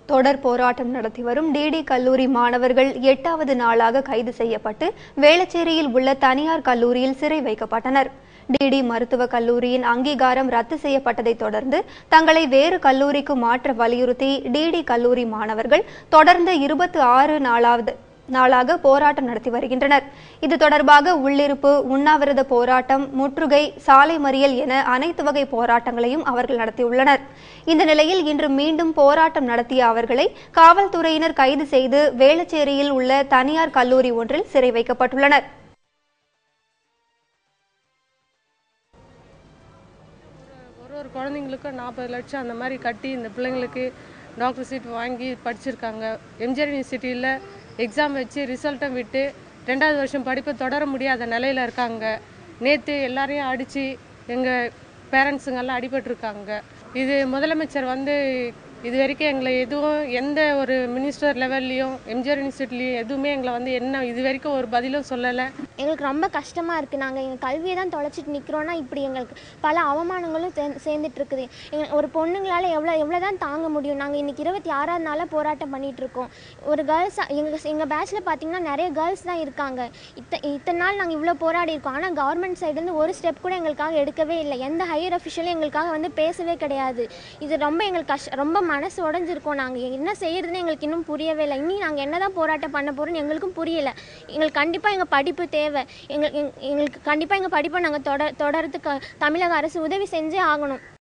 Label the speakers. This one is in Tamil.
Speaker 1: தொடர் போராட்டம் நடத்தி வரும் டிடி கல்லூரி மாணவர்கள் எட்டாவது நாளாக கைது செய்யப்பட்டு வேளச்சேரியில் உள்ள தனியார் கல்லூரியில் சிறை வைக்கப்பட்டனர் டிடி மருத்துவக் கல்லூரியின் அங்கீகாரம் ரத்து செய்யப்பட்டதைத் தொடர்ந்து தங்களை வேறு கல்லூரிக்கு மாற்ற வலியுறுத்தி டிடி கல்லூரி மாணவர்கள் தொடர்ந்து இருபத்தி ஆறு நாளாவது நாளாக போராட்டம் நடத்தி வருகின்றனர் இது தொடர்பாக உள்ளிருப்பு உண்ணாவிரத போராட்டம் முற்றுகை சாலை மறியல் என அனைத்து வகை போராட்டங்களையும் அவர்கள் நடத்தியுள்ளனர் இந்த நிலையில் இன்று மீண்டும் போராட்டம் நடத்திய அவர்களை காவல்துறையினர் கைது செய்து வேளச்சேரியில் உள்ள தனியார் கல்லூரி ஒன்றில் சிறை வைக்கப்பட்டுள்ளனர்
Speaker 2: ஒரு ஒரு குழந்தைங்களுக்கும் நாற்பது லட்சம் அந்த மாதிரி கட்டி இந்த பிள்ளைங்களுக்கு டாக்டர் சீட் வாங்கி படிச்சிருக்காங்க எம்ஜிஆர் யூனிவர்சிட்டியில் எக்ஸாம் வச்சு ரிசல்ட்டும் விட்டு ரெண்டாவது வருஷம் படிப்பை தொடர முடியாத நிலையில் இருக்காங்க நேற்று எல்லாரையும் அடித்து எங்கள் பேரண்ட்ஸுங்கெல்லாம் அடிபட்டிருக்காங்க இது முதலமைச்சர் வந்து இது வரைக்கும் எங்களை எதுவும் எந்த ஒரு மினிஸ்டர் லெவல்லையும் எம்ஜிஆர் யூனிவர்சிட்டிலையும் எதுவுமே எங்களை வந்து என்ன இது வரைக்கும் ஒரு பதிலும் சொல்லலை
Speaker 3: எங்களுக்கு ரொம்ப கஷ்டமாக இருக்குது நாங்கள் எங்கள் கல்வியை தான் தொலைச்சிட்டு நிற்கிறோன்னா இப்படி எங்களுக்கு பல அவமானங்களும் சே சேர்ந்துட்டு இருக்குது எங்கள் ஒரு பொண்ணுங்களால் எவ்வளோ எவ்வளோ தான் தாங்க முடியும் நாங்கள் இன்றைக்கி இருபத்தி ஆறாவது நாளாக போராட்டம் பண்ணிகிட்டு இருக்கோம் ஒரு கேர்ள்ஸ் எங்கள் எங்கள் பேட்ச்சில் பார்த்தீங்கன்னா நிறைய கேர்ள்ஸ் தான் இருக்காங்க இத்த இத்தனை நாள் நாங்கள் இவ்வளோ போராடி இருக்கோம் ஆனால் கவர்மெண்ட் சைடுலேருந்து ஒரு ஸ்டெப் கூட எங்களுக்காக எடுக்கவே இல்லை எந்த ஹையர் அஃபிஷியலும் எங்களுக்காக வந்து பேசவே கிடையாது இது ரொம்ப எங்களுக்கு கஷ்ட ரொம்ப மனசு உடஞ்சிருக்கோம் நாங்கள் என்ன செய்யறதுன்னு எங்களுக்கு இன்னும் புரியவே இல்லை இனி நாங்கள் என்ன தான் போராட்டம் பண்ண போகிறோம்னு எங்களுக்கும் புரியல எங்களுக்கு கண்டிப்பாக எங்கள் படிப்பு தேவை எங்கள் எங்களுக்கு கண்டிப்பாக எங்கள் படிப்பை நாங்கள் தொடர் தொடர்றதுக்கு தமிழக அரசு உதவி செஞ்சே ஆகணும்